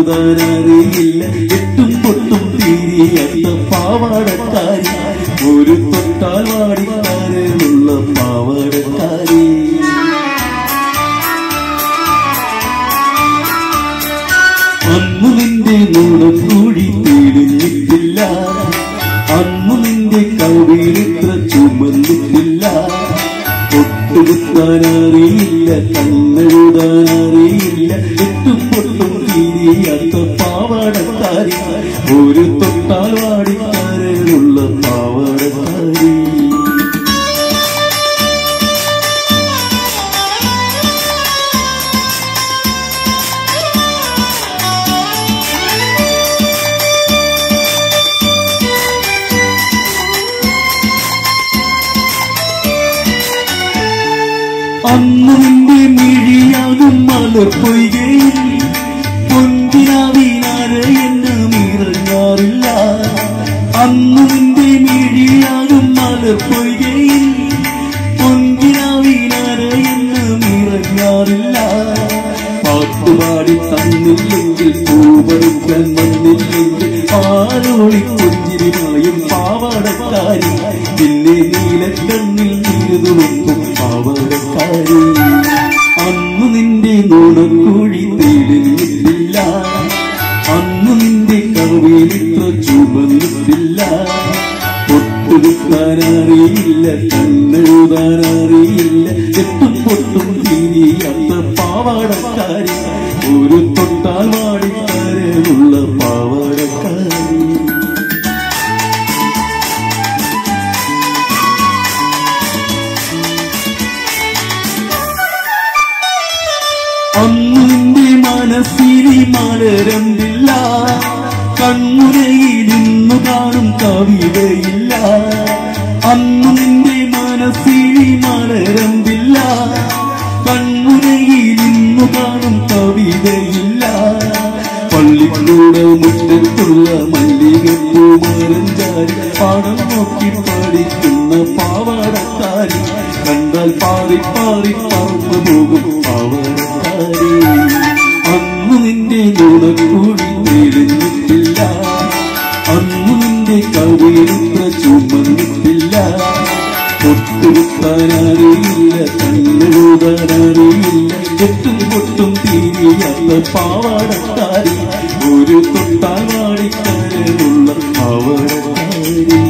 കണ്ണെഴുതാനറിയില്ല എട്ടും പൊട്ടും തീരിയത്ത പാവാടക്കാരി ഒരു തൊട്ടാൽ വാടിക്കാരുള്ള പാവാടക്കാരി അന്നു നിന്റെ നൂണം കൂടി തേടിഞ്ഞിട്ടില്ല അന്നു നിന്റെ കവിളിത്ര ചുമന്നിട്ടില്ല പൊട്ടുകുത്താനറിയില്ല കണ്ണെഴുതാനറിയില്ല എട്ടും പൊട്ടും തീരിയാത്ത പാവാടക്കാരി ഒരു തൊട്ടാൽ വാടിക്കാരുള്ള പാവാടക്കാരി അന്ന് നിന്റെ മിഴിയാകും മലർ പൊയ്കയിൽ പൊന്തിനാവിനാര് എന്ന് മീറങ്ങാറില്ല അന്ന് നിന്റെ മിഴിയാകും മലർ പൊയ്കയിൽ പൊന്തിനാവിനാര് എന്ന് മീറങ്ങാറില്ല പാട്ടുപാടി തന്നില്ലെങ്കിൽ പൂവറുക്കാൻ വന്നില്ലെങ്കിൽ ആരോളി പുഞ്ചിരിമായും പാവാടക്കാരി പിന്നെ നീലക്കണ്ണിൽ നീരുതുളുമ്പും പാവാടക്കാരി അന്ന് നിന്റെ നുണക്കുഴി തേടുന്നിട്ടില്ല അന്ന് നിന്റെ കവിളിത്ര ചുമന്നിട്ടില്ല പൊട്ടുകുത്താനറിയില്ല കണ്ണെഴുതാനറിയില്ല എട്ടും പൊട്ടും തിരിയാത്ത പാവാടക്കാരി ഒരു തൊട്ടാൽ വാടിക്കാരുള്ള പാവാടക്കാരി അന്ന് നിന്റെ മനസ്സിനി മലരണ്ടില്ല കണ്ണുരയിൽ ഇന്നു കാണും കവിതയില്ല അന്ന് നിന്റെ മനസ്സിനി മലരണ്ടില്ല കണ്ണുരയിൽ ഇന്നു കാണും കവിതയില്ല പള്ളിക്കൂട മുറ്റത്തുള്ള മല്ലികപ്പൂ മരഞ്ചാരി പാടം നോക്കി പഠിക്കുന്ന പാവാടക്കാരി കണ്ടാൽ പാറി പാറി പറന്നു പോകും പാവാടക്കാരി അന്ന് നിന്റെ നുണക്കൂടി തെളിഞ്ഞിട്ടില്ല അന്ന് നിന്റെ കവിളിത്ര ചുമന്നിട്ടില്ല പൊട്ടുകുത്താനറിയില്ല കണ്ണെഴുതാനറിയില്ല എട്ടും പൊട്ടും തീരിയാത്ത പാവാടക്കാരി ഒരു തൊട്ടാൽ വാടിക്കാരുള്ള പാവാടക്കാരി